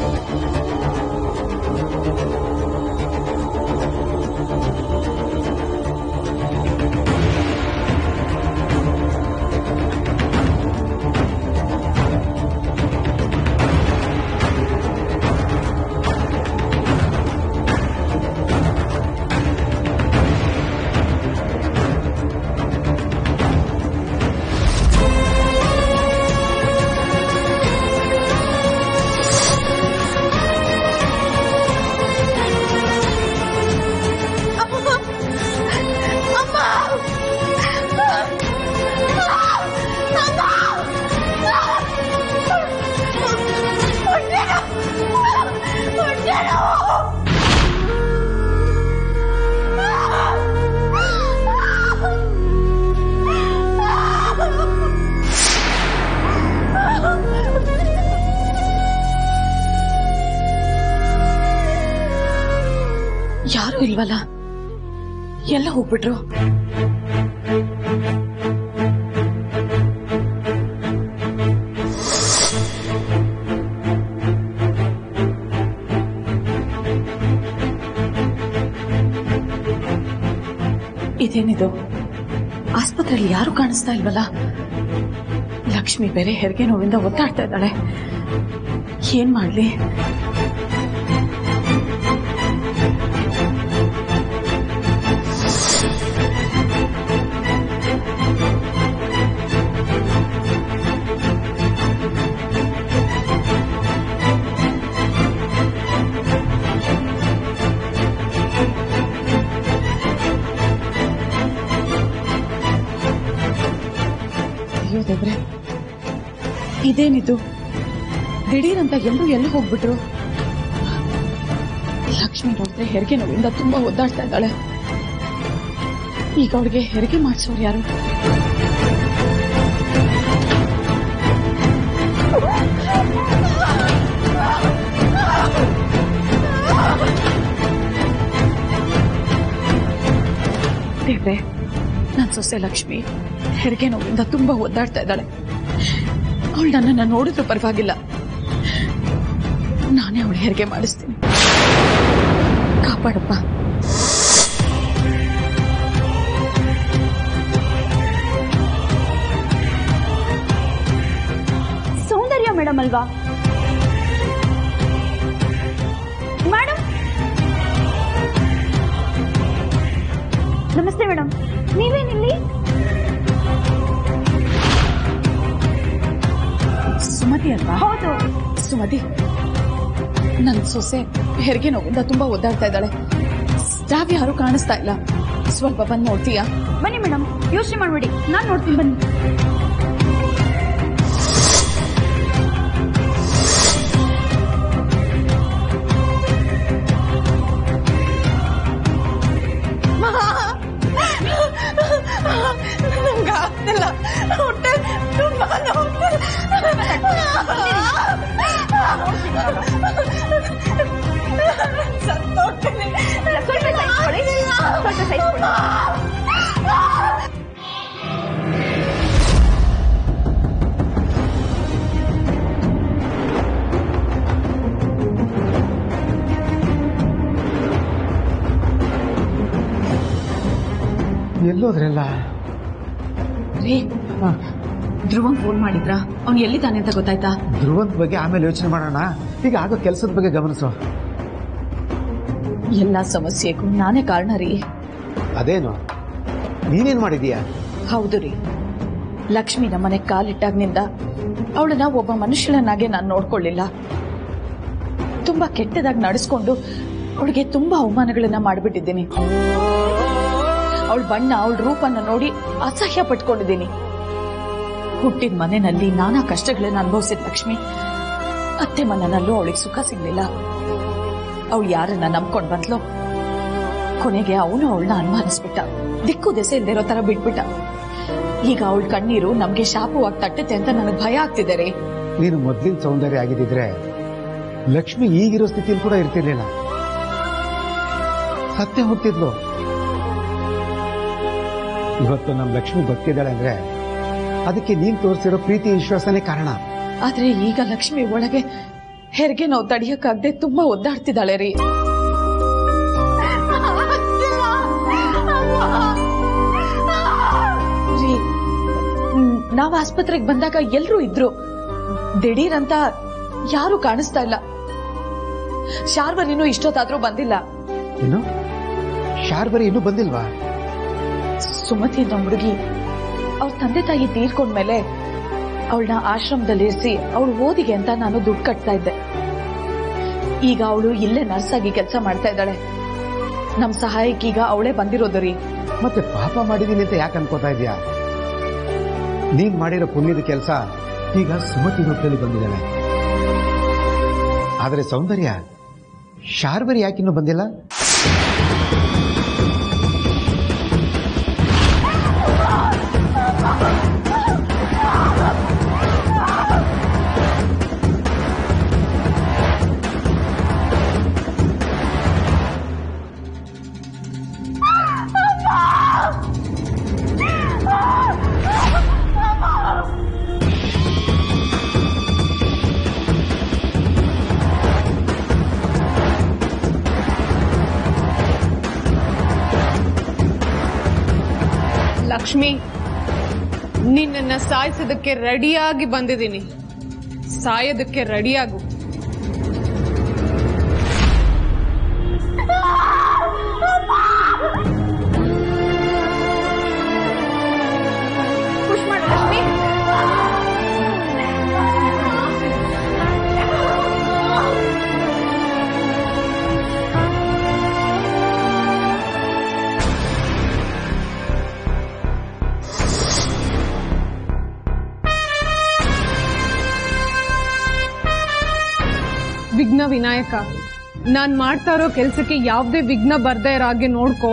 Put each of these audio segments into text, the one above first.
ಯಾರು ಇಲ್ವಲ್ಲ ಎಲ್ಲ ಹೋಗ್ಬಿಟ್ರು ಇದೇನಿದು ಆಸ್ಪತ್ರೆಯಲ್ಲಿ ಯಾರು ಕಾಣಿಸ್ತಾ ಇಲ್ವಲ್ಲ ಲಕ್ಷ್ಮಿ ಬೇರೆ ಹೆರಿಗೆ ನೋವಿಂದ ಒತ್ತಾಡ್ತಾ ಇದ್ದಾಳೆ ಏನ್ ಮಾಡ್ಲಿ ಅಯ್ಯೋ ದೇವ್ರೆ ಇದೇನಿದು ದಿಢೀರಂತ ಎಲ್ಲರೂ ಎಲ್ಲಿ ಹೋಗ್ಬಿಟ್ರು ಲಕ್ಷ್ಮಿ ನೋಡಿದ್ರೆ ಹೆರಿಗೆ ನೋವಿಂದ ತುಂಬಾ ಒದ್ದಾಡ್ತಾ ಇದ್ದಾಳೆ ಈಗ ಅವಳಿಗೆ ಹೆರಿಗೆ ಮಾಡಿಸೋರು ಯಾರು ದೇವ್ರೆ ನನ್ ಸೊಸೆ ಲಕ್ಷ್ಮಿ ಹೆರಿಗೆ ನೋವಿಂದ ತುಂಬಾ ಒದ್ದಾಡ್ತಾ ಇದ್ದಾಳೆ ಅವಳು ನನ್ನನ್ನ ನೋಡಿದ್ರು ಪರವಾಗಿಲ್ಲ ನಾನೇ ಅವಳು ಹೆರಿಗೆ ಮಾಡಿಸ್ತೀನಿ ಕಾಪಾಡಪ್ಪ ಸೌಂದರ್ಯ ಮೇಡಮ್ ಅಲ್ವಾ ಮೇಡಮ್ ನಮಸ್ತೆ ಮೇಡಮ್ ನೀವೇನಿಲ್ಲಿ ಸುಮತಿ ಅಲ್ವಾ ಹೌದು ಸುಮತಿ ನನ್ ಸೊಸೆ ಹೆರಿಗೆ ನೋವಿಂದ ತುಂಬಾ ಒದ್ದಾಡ್ತಾ ಇದ್ದಾಳೆ ಸ್ಟಾಫ್ ಯಾರು ಕಾಣಿಸ್ತಾ ಇಲ್ಲ ಸ್ವಲ್ಪ ಬಂದ್ ನೋಡ್ತೀಯಾ ಬನ್ನಿ ಮೇಡಮ್ ಯೋಚನೆ ಮಾಡ್ಬೇಡಿ ನಾನ್ ನೋಡ್ತೀನಿ ಬನ್ನಿ ನಂಗಾಗ್ತಿಲ್ಲ ಹೊಟ್ಟೆ ತುಂಬಾ ಸ್ವಲ್ಪ ಸಹಿಸ್ಕೊಳ್ಳಿ ಸ್ವಲ್ಪ ಸಹಿಸ್ಕೊಳ್ಳಿ ಎಲ್ಲೋದ್ರೆಲ್ಲ ರೀ ಧ್ರುವಂಗ್ ಫೋನ್ ಮಾಡಿದ್ರಾ ಅವ್ನು ಎಲ್ಲಿದ್ದಾನೆ ಅಂತ ಗೊತ್ತಾಯ್ತಾ ಧ್ರುವಂತ್ ಬಗ್ಗೆ ಆಮೇಲೆ ಯೋಚನೆ ಮಾಡೋಣ ಈಗ ಆಗೋ ಕೆಲಸದ ಬಗ್ಗೆ ಗಮನಿಸು ಎಲ್ಲಾ ಸಮಸ್ಯೆಗೂ ನಾನೇ ಕಾರಣ ರೀ ಅದೇನು ನೀನೇನ್ ಮಾಡಿದೀಯಾ ಹೌದು ರೀ ಲಕ್ಷ್ಮಿ ನಮ್ಮನೆ ಕಾಲಿಟ್ಟಾಗ್ನಿಂದ ಅವಳನ್ನ ಒಬ್ಬ ಮನುಷ್ಯನನ್ನಾಗೆ ನಾನು ನೋಡ್ಕೊಳ್ಳಿಲ್ಲ ತುಂಬಾ ಕೆಟ್ಟದಾಗಿ ನಡೆಸ್ಕೊಂಡು ಅವಳಿಗೆ ತುಂಬಾ ಅವಮಾನಗಳನ್ನ ಮಾಡಿಬಿಟ್ಟಿದ್ದೀನಿ ಅವಳ ಬಣ್ಣ ಅವಳ ರೂಪನ್ನ ನೋಡಿ ಅಸಹ್ಯ ಪಟ್ಕೊಂಡಿದ್ದೀನಿ ಹುಟ್ಟಿದ ಮನೆಯಲ್ಲಿ ನಾನಾ ಕಷ್ಟಗಳನ್ನ ಅನುಭವಿಸಿದ ಲಕ್ಷ್ಮಿ ಅತ್ತೆ ಮನೆಯಲ್ಲೂ ಅವಳಿಗೆ ಸುಖ ಸಿಗ್ಲಿಲ್ಲ ಅವಳು ಯಾರನ್ನ ನಂಬ್ಕೊಂಡ್ ಬಂದ್ಲೋ ಕೊನೆಗೆ ಅವನು ಅವಳನ್ನ ಅನುಮಾನಿಸ್ಬಿಟ್ಟ ದಿಕ್ಕು ದೆಸೆ ಇಲ್ದಿರೋ ತರ ಬಿಟ್ಬಿಟ್ಟ ಈಗ ಅವಳ ಕಣ್ಣೀರು ನಮ್ಗೆ ಶಾಪವಾಗಿ ತಟ್ಟುತ್ತೆ ಅಂತ ನನಗೆ ಭಯ ಆಗ್ತಿದೆ ರೀ ನೀನು ಮೊದ್ಲಿನ ಸೌಂದರ್ಯ ಆಗಿದ್ದಿದ್ರೆ ಲಕ್ಷ್ಮಿ ಈಗಿರೋ ಸ್ಥಿತಿಯಲ್ಲಿ ಕೂಡ ಇರ್ತಿರ್ಲಿಲ್ಲ ಸತ್ಯ ಹೋಗ್ತಿದ್ಲು ಇವತ್ತು ನಮ್ ಲಕ್ಷ್ಮಿ ಬದುಕಿದ್ದಾಳೆ ಅಂದ್ರೆ ಅದಕ್ಕೆ ನೀನ್ ತೋರಿಸಿರೋ ಪ್ರೀತಿ ವಿಶ್ವಾಸನೇ ಕಾರಣ ಆದ್ರೆ ಈಗ ಲಕ್ಷ್ಮಿ ಒಳಗೆ ಹೆರಿಗೆ ನೋವು ತಡಿಯಕ್ಕಾಗ್ದೆ ತುಂಬಾ ಒದ್ದಾಡ್ತಿದ್ದಾಳೆ ರೀ ರೀ ಮ್, ನಾವ್ ಆಸ್ಪತ್ರೆಗೆ ಬಂದಾಗ ಎಲ್ರೂ ಇದ್ರು ದಿಢೀರ್ ಅಂತ ಯಾರು ಕಾಣಿಸ್ತಾ ಇಲ್ಲ ಶಾರ್ವರಿನೂ ಇಷ್ಟೊತ್ತಾದ್ರೂ ಬಂದಿಲ್ಲ ಏನು ಶಾರ್ವರಿ ಇನ್ನೂ ಬಂದಿಲ್ವಾ ಸುಮತಿ ಅನ್ನೋ ಹುಡುಗಿ ಅವ್ರ ತಂದೆ ತಾಯಿ ತೀರ್ಕೊಂಡ್ಮೇಲೆ ಅವಳನ್ನ ಆಶ್ರಮದಲ್ಲಿ ಇರಿಸಿ ಅವಳು ಓದಿಗೆ ಅಂತ ನಾನು ದುಡ್ಡು ಕಟ್ತಾ ಇದ್ದೆ ಈಗ ಅವಳು ಇಲ್ಲೇ ನರ್ಸ್ ಆಗಿ ಕೆಲಸ ಮಾಡ್ತಾ ಇದ್ದಾಳೆ ನಮ್ ಸಹಾಯಕ್ಕೀಗ ಅವಳೇ ಬಂದಿರೋದು ರೀ ಮತ್ತೆ ಪಾಪ ಮಾಡಿದೀನಿ ಅಂತ ಯಾಕೆ ಅನ್ಕೋತಾ ಇದೀಯಾ ನೀನ್ ಮಾಡಿರೋ ಪುಣ್ಯದ ಕೆಲಸ ಈಗ ಸುಮತಿ ಹೊತ್ತಲ್ಲಿ ಬಂದಿದ್ದಾಳೆ ಆದರೆ ಸೌಂದರ್ಯ ಶಾರ್ವರಿ ಯಾಕಿನ್ನೂ ಬಂದಿಲ್ಲ ಲಕ್ಷ್ಮಿ ನಿನ್ನನ್ನ ಸಾಯಿಸೋದಕ್ಕೆ ರೆಡಿಯಾಗಿ ಬಂದಿದ್ದೀನಿ ಸಾಯೋದಕ್ಕೆ ರೆಡಿಯಾಗು ಪುಷ್ ಮಾಡು ಲಕ್ಷ್ಮಿ ವಿಘ್ನ ವಿನಾಯಕ ನಾನ್ ಮಾಡ್ತಾ ಇರೋ ಕೆಲ್ಸಕ್ಕೆ ಯಾವ್ದೇ ವಿಘ್ನ ಬರ್ದೇ ಇರೋ ಹಾಗೆ ನೋಡ್ಕೋ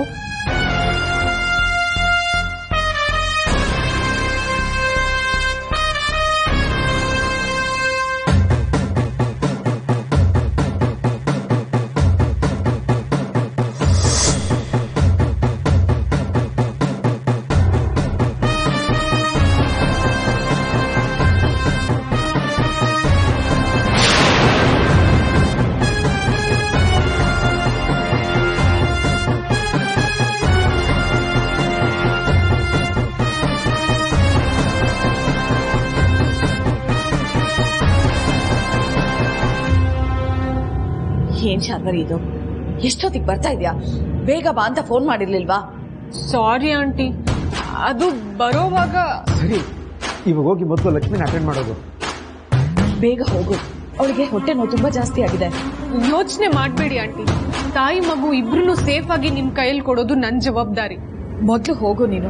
ಏನ್ ಶಾರ್ವರಿ ಇದು ಎಷ್ಟೊತ್ತಿಗೆ ಬರ್ತಾ ಇದ್ಯಾ ಬೇಗ ಬಾ ಅಂತ ಫೋನ್ ಮಾಡಿರ್ಲಿಲ್ವಾ ಸಾರಿ ಆಂಟಿ ಅದು ಬರೋವಾಗ ಸರಿ ಇವಾಗ ಹೋಗಿ ಮೊದಲು ಲಕ್ಷ್ಮಿನ ಅಟೆಂಡ್ ಮಾಡೋದು ಬೇಗ ಹೋಗು ಅವಳಿಗೆ ಹೊಟ್ಟೆ ನೋವು ತುಂಬಾ ಜಾಸ್ತಿ ಆಗಿದೆ ಯೋಚನೆ ಮಾಡ್ಬೇಡಿ ಆಂಟಿ ತಾಯಿ ಮಗು ಇಬ್ರು ಸೇಫ್ ಆಗಿ ನಿಮ್ ಕೈಯಲ್ಲಿ ಕೊಡೋದು ನನ್ ಜವಾಬ್ದಾರಿ ಮೊದ್ಲು ಹೋಗು ನೀನು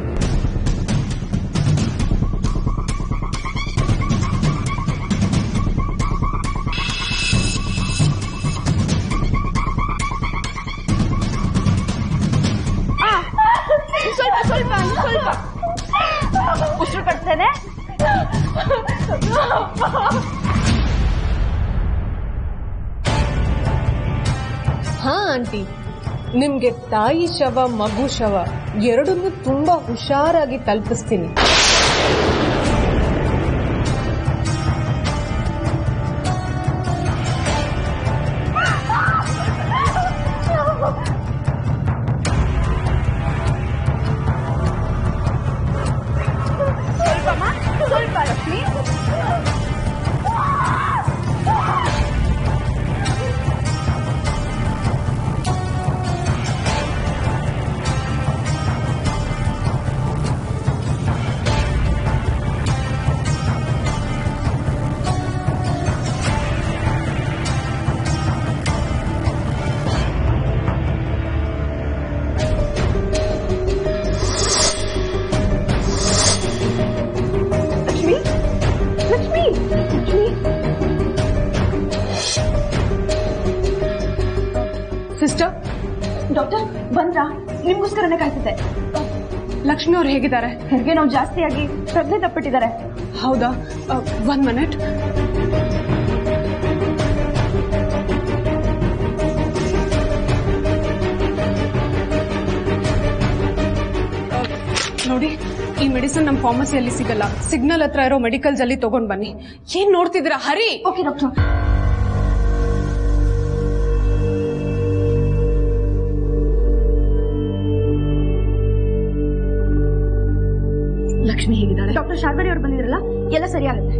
ಸ್ವಲ್ಪ ಸ್ವಲ್ಪ ಸ್ವಲ್ಪ ಉಸಿರು ಕಟ್ತೇನೆ ಹಾ ಆಂಟಿ ನಿಮ್ಗೆ ತಾಯಿ ಶವ ಮಗು ಶವ ಎರಡನ್ನೂ ತುಂಬಾ ಹುಷಾರಾಗಿ ತಲುಪಿಸ್ತೀನಿ ಸ್ವಲ್ಪಮ್ಮ ಸ್ವಲ್ಪ ಲಕ್ಷ್ಮಿ ಲಕ್ಷ್ಮಿ ಲಕ್ಷ್ಮಿ ಲಕ್ಷ್ಮಿ ಸಿಸ್ಟರ್ ಡಾಕ್ಟರ್ ಬಂದ್ರಾ ನಿಮ್ಗೋಸ್ಕರನೇ ಕಾಯ್ತಿದ್ದೆ ಲಕ್ಷ್ಮಿ ಅವ್ರು ಹೇಗಿದ್ದಾರೆ ಹೆರಿಗೆ ನೋವು ಜಾಸ್ತಿ ಆಗಿ ಪ್ರಜ್ಞೆ ತಪ್ಪಿಟ್ಟಿದ್ದಾರೆ ಹೌದಾ ಒನ್ ಮಿನಿಟ್ ನೋಡಿ ಈ ಮೆಡಿಸಿನ್ ನಮ್ಮ ಫಾರ್ಮಸಿಯಲ್ಲಿ ಸಿಗಲ್ಲ ಸಿಗ್ನಲ್ ಹತ್ರ ಇರೋ ಮೆಡಿಕಲ್ಸ್ ಅಲ್ಲಿ ತಗೊಂಡ್ ಬನ್ನಿ ಏನ್ ನೋಡ್ತಿದ್ದೀರಾ ಹರಿ ಓಕೆ ಡಾಕ್ಟರ್ ಲಕ್ಷ್ಮಿ ಹೇಗಿದ್ದಾಳೆ ಡಾಕ್ಟರ್ ಶಾರ್ಬರಿ ಅವ್ರು ಬಂದಿದ್ರಲ್ಲ ಎಲ್ಲ ಸರಿಯಾಗುತ್ತೆ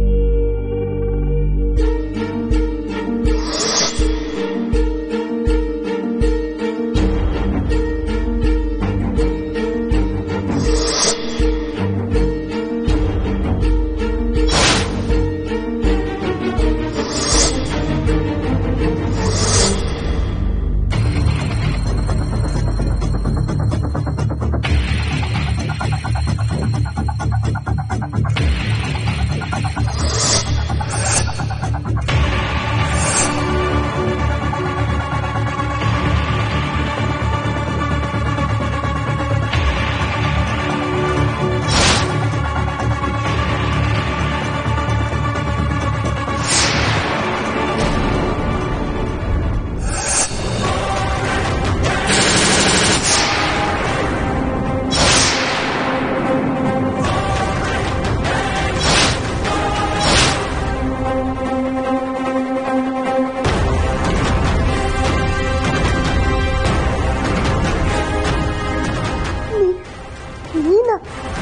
ನೀನಾ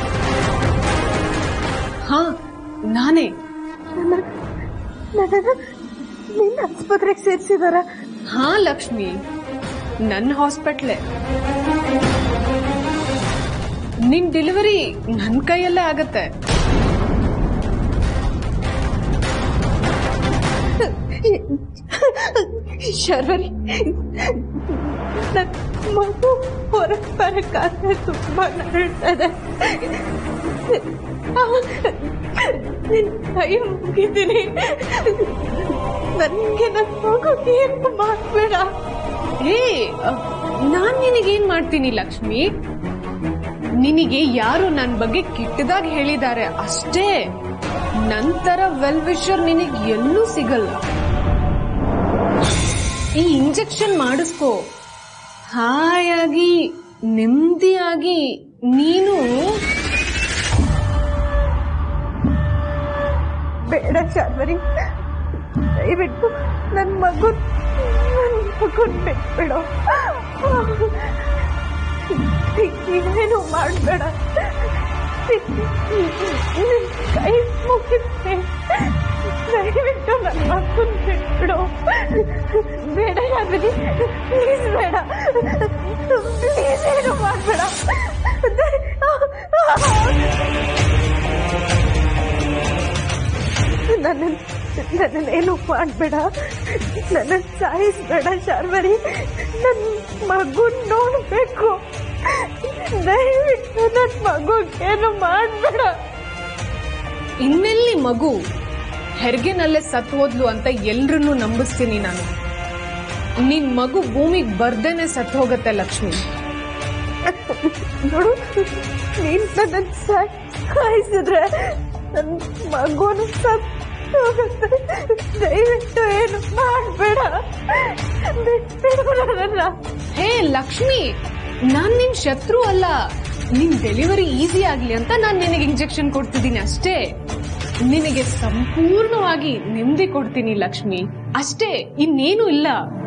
ಹಾ ನಾನೇ ನನ್ನ ನಿನ್ನ ಆಸ್ಪತ್ರೆಗೆ ಸೇರಿಸಿದಾರ ಹಾ ಲಕ್ಷ್ಮಿ ನನ್ನ ಹಾಸ್ಪಿಟ್ಲೆ ನಿನ್ ಡೆಲಿವರಿ ನನ್ ಕೈಯಲ್ಲೇ ಆಗತ್ತೆ ಶರ್ವರಿ ನನ್ನ ಮಗು ಹೊರಗೆ ಬರಕ್ಕಾಗದೆ ತುಂಬಾ ನರಳ್ತದೆ ನಿನ್ ಕೈ ಮುಗಿದ್ದೀನಿ ನನ್ಗೆ ನನ್ನ ಮಗು ಏನು ಮಾಡ್ಬೇಡ ಏ ನಾನ್ ನಿನಗೇನ್ ಮಾಡ್ತೀನಿ ಲಕ್ಷ್ಮಿ ನಿನಗೆ ಯಾರು ನನ್ ಬಗ್ಗೆ ಕೆಟ್ಟದಾಗಿ ಹೇಳಿದ್ದಾರೆ ಅಷ್ಟೇ ನಂತರ ವೆಲ್ ವಿಶರ್ ನಿನಗೆ ಎಲ್ಲೂ ಸಿಗಲ್ಲ ಈ ಇಂಜೆಕ್ಷನ್ ಮಾಡಿಸ್ಕೋ ಹಾಯಾಗಿ ನೆಮ್ಮದಿಯಾಗಿ ನೀನು ಬೇಡ ಶಾರ್ವರಿ ದಯವಿಟ್ಟು ನನ್ನ ಮಗು ನನ್ನ ಮಗುನ್ ಬಿಟ್ಬಿಡು ಏನು ಮಾಡಬೇಡ ಕೈ ಮುಗಿದ್ದೆ ದಯವಿಟ್ಟು ನನ್ನ ಮಗುನ್ ಬಿಟ್ಬಿಡು ಬೇಡ ಶಾರ್ವರಿ ಪ್ಲೀಸ್ ಬೇಡ ಪ್ಲೀಸ್ ಏನು ಮಾಡಬೇಡ ನನ್ನ ನನ್ನನ್ನೇನು ಮಾಡಬೇಡ ನನ್ನ ಸಾಯಿಸ್ಬೇಡ ಶಾರ್ವರಿ ನನ್ನ ಮಗು ನೋಡ್ಬೇಕು ದಯವಿಟ್ಟು ನನ್ನ ಮಗುಗೇನು ಮಾಡಬೇಡ ಇನ್ನೆಲ್ಲಿ ಮಗು ಹೆರ್ಗೆನಲ್ಲೇ ಸತ್ ಹೋದ್ಲು ಅಂತ ಎಲ್ರನ್ನೂ ನಂಬಿಸ್ತೀನಿ ನಾನು ನಿನ್ ಮಗು ಭೂಮಿಗ್ ಬರ್ದೇನೆ ಸತ್ ಹೋಗತ್ತೆ ಲಕ್ಷ್ಮಿ ನೋಡು ನೀನ್ ನನ್ನ ಸಾಯಿಸಿದ್ರೆ ನನ್ನ ಮಗುನು ಸತ್ ಹೋಗುತ್ತೆ ದಯವಿಟ್ಟು ಏನು ಮಾಡಬೇಡ ಬಿಟ್ಬಿಡು ನನ್ನನ್ನ ಹೇ ಲಕ್ಷ್ಮಿ ನಾನ್ ನಿನ್ ಶತ್ರು ಅಲ್ಲ ನಿನ್ ಡೆಲಿವರಿ ಈಸಿ ಆಗ್ಲಿ ಅಂತ ನಾನ್ ನಿನಗೆ ಇಂಜೆಕ್ಷನ್ ಕೊಡ್ತಿದ್ದೀನಿ ಅಷ್ಟೇ ನಿನಗೆ ಸಂಪೂರ್ಣವಾಗಿ ನೆಮ್ಮದಿ ಕೊಡ್ತೀನಿ ಲಕ್ಷ್ಮಿ ಅಷ್ಟೇ ಇನ್ನೇನು ಇಲ್ಲ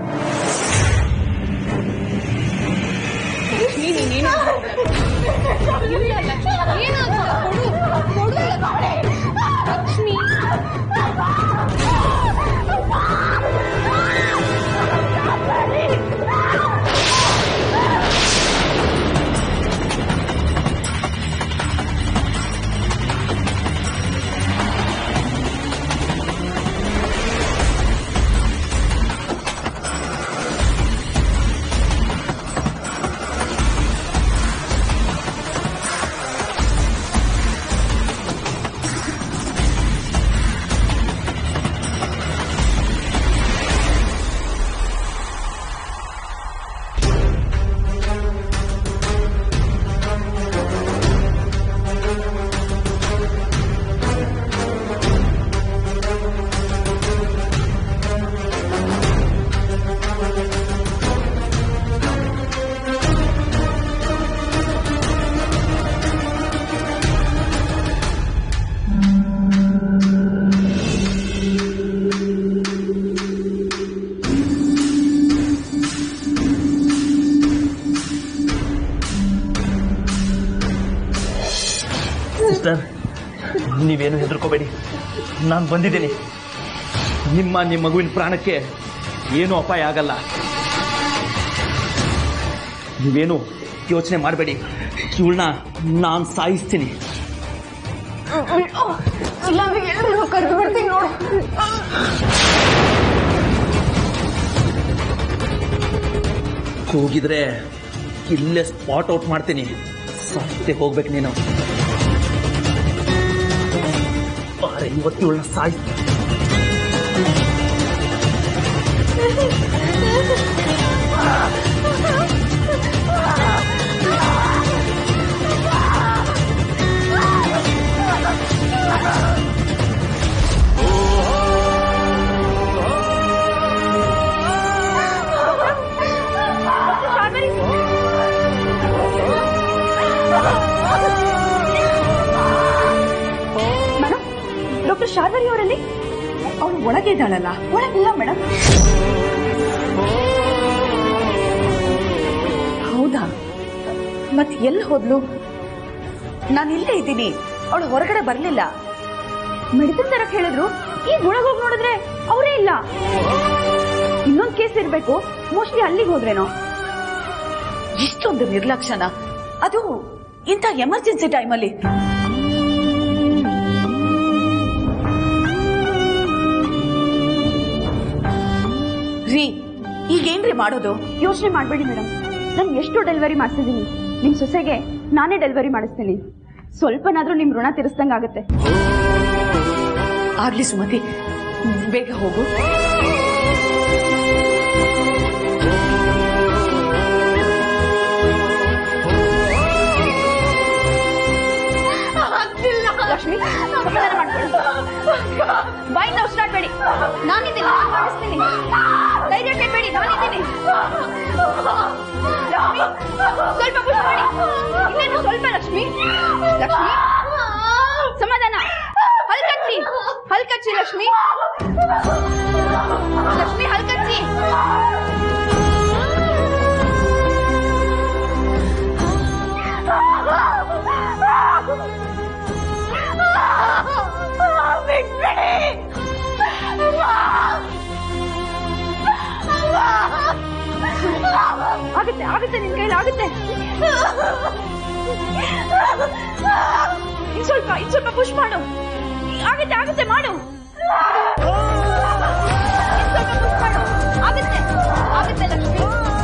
ಲಕ್ಷ್ಮಿ ನೀನೇನು ಇಲ್ಲ ಲಕ್ಷ್ಮಿ ಏನಾಗಲ್ಲ ಕೊಡು ಕೊಡು ಲಕ್ಷ್ಮಿ ನೀವೇನು ಹೆದರ್ಕೋಬೇಡಿ ನಾನು ಬಂದಿದ್ದೀನಿ ನಿಮ್ಮ ನಿಮ್ಮ ಮಗುವಿನ ಪ್ರಾಣಕ್ಕೆ ಏನೂ ಅಪಾಯ ಆಗಲ್ಲ ನೀವೇನು ಯೋಚನೆ ಮಾಡಬೇಡಿ ಇವಳನ್ನ ನಾನು ಸಾಯಿಸ್ತೀನಿ ಕರೆದು ಬರ್ತೀನಿ ನೋಡು ಕೂಗಿದ್ರೆ ಇಲ್ಲೇ ಸ್ಪಾಟ್ ಔಟ್ ಮಾಡ್ತೀನಿ ಸತ್ತೆ ಹೋಗ್ಬೇಕು ನೀನು ಅರೆ ಇವತ್ತು ಇವಳನ್ನ ಸಾಯಿಸ್ತೀನಿ ಮೇಡಮ್ ಡಾಕ್ಟರ್ ಶಾರ್ವರಿ ಅವರಲ್ಲಿ ಅವಳು ಒಳಗೆ ಇದ್ದಾಳಲ್ಲ ಒಳಗಿಲ್ಲ ಮೇಡಮ್ ಹೌದಾ ಮತ್ ಎಲ್ಲಿ ಹೋದ್ಲು ನಾನು ಇಲ್ಲೇ ಇದ್ದೀನಿ ಅವಳು ಹೊರಗಡೆ ಬರ್ಲಿಲ್ಲ ಮೆಡಿಸಿನ್ ತರಕ್ ಹೇಳಿದ್ರು ಈಗ ಒಳಗೆ ಹೋಗಿ ನೋಡಿದ್ರೆ ಅವರೇ ಇಲ್ಲ ಇನ್ನೊಂದ್ ಕೇಸ್ ಇರ್ಬೇಕು ಮೋಸ್ಟ್ಲಿ ಅಲ್ಲಿಗೆ ಹೋದ್ರೇನೋ ಇಷ್ಟೊಂದು ನಿರ್ಲಕ್ಷ್ಯನ ಅದು ಇಂಥ ಎಮರ್ಜೆನ್ಸಿ ಟೈಮಲ್ಲಿ ರೀ ಈಗೇನ್ರಿ ಮಾಡೋದು ಯೋಚನೆ ಮಾಡಬೇಡಿ ಮೇಡಮ್ ನಾನು ಎಷ್ಟು ಡೆಲಿವರಿ ಮಾಡಿಸಿದ್ದೀನಿ ನಿಮ್ ಸೊಸೆಗೆ ನಾನೇ ಡೆಲಿವರಿ ಮಾಡಿಸ್ತೀನಿ ಸ್ವಲ್ಪನಾದ್ರೂ ನಿಮ್ ಋಣ ತೀರಿಸ್ದಂಗಾಗತ್ತೆ ಆಗ್ಲಿ ಸುಮತಿ ಬೇಗ ಹೋಗು ಲಕ್ಷ್ಮಿ ಸಮಾಧಾನ ಮಾಡ್ಕೊಳ್ಳಿ ಬಾಯ್ ನಾವು ಸ್ಟಾರ್ಟ್ ಬೇಡಿ ನಾನಿದ್ದೀನಿ ನಾನು ಮಾಡಿಸ್ತೀನಿ ಧೈರ್ಯ ಕೆಡಬೇಡಿ ನಾನಿದ್ದೀನಿ ಲಕ್ಷ್ಮಿ ಸ್ವಲ್ಪ push ಮಾಡಿ ಇನ್ನೇನು ಸ್ವಲ್ಪ ಲಕ್ಷ್ಮಿ ಲಕ್ಷ್ಮಿ ಸಮಾಧಾನ ಹಲ್ಕಚ್ಚಿ ಹಲ್ಕಚ್ಚಿ ಲಕ್ಷ್ಮಿ ಲಕ್ಷ್ಮಿ ಹಲ್ಕಚ್ಚಿ ಆಗುತ್ತೆ ಆಗುತ್ತೆ ನಿನ್ ಕೈಲಿ ಆಗುತ್ತೆ ಇನ್ ಸ್ವಲ್ಪ ಇನ್ ಸ್ವಲ್ಪ ಪುಷ್ ಮಾಡು ಆಗುತ್ತೆ ಆಗುತ್ತೆ ಮಾಡು ಇನ್ ಸ್ವಲ್ಪ push ಮಾಡು ಆಗುತ್ತೆ ಆಗುತ್ತೆ ಲಕ್ಷ್ಮಿ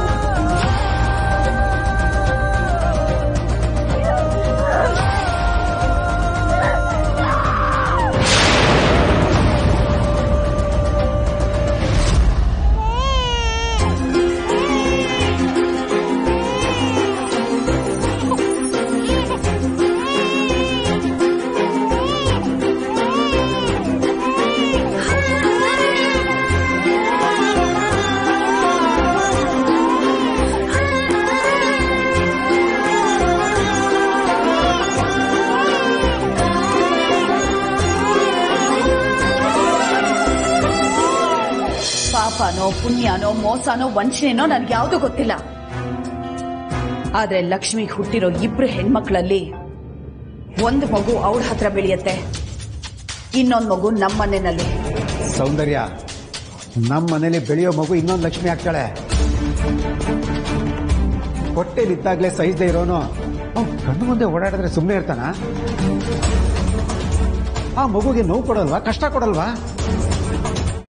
ಪಾಪನೋ ಪುಣ್ಯನೋ ಮೋಸನೋ ವಂಚನೆನೋ ನನ್ಗೆ ಯಾವ್ದು ಗೊತ್ತಿಲ್ಲ ಆದ್ರೆ ಲಕ್ಷ್ಮಿ ಹುಟ್ಟಿರೋ ಇಬ್ರು ಹೆಣ್ಮಕ್ಳಲ್ಲಿ ಒಂದು ಮಗು ಅವಳ ಹತ್ರ ಬೆಳೆಯತ್ತೆ ಇನ್ನೊಂದು ಮಗು ನಮ್ಮನೆಯಲ್ಲಿ ಸೌಂದರ್ಯ ನಮ್ಮ ಮನೇಲಿ ಬೆಳೆಯೋ ಮಗು ಇನ್ನೊಂದು ಲಕ್ಷ್ಮಿ ಆಗ್ತಾಳೆ ಹೊಟ್ಟೆಲಿದ್ದಾಗ್ಲೇ ಸಹಿಸದೆ ಇರೋನು ಅವ್ನ್ ಕಣ್ಣು ಮುಂದೆ ಓಡಾಡಿದ್ರೆ ಸುಮ್ಮನೆ ಇರ್ತಾನ ಆ ಮಗುಗೆ ನೋವು ಕೊಡಲ್ವಾ ಕಷ್ಟ ಕೊಡಲ್ವಾ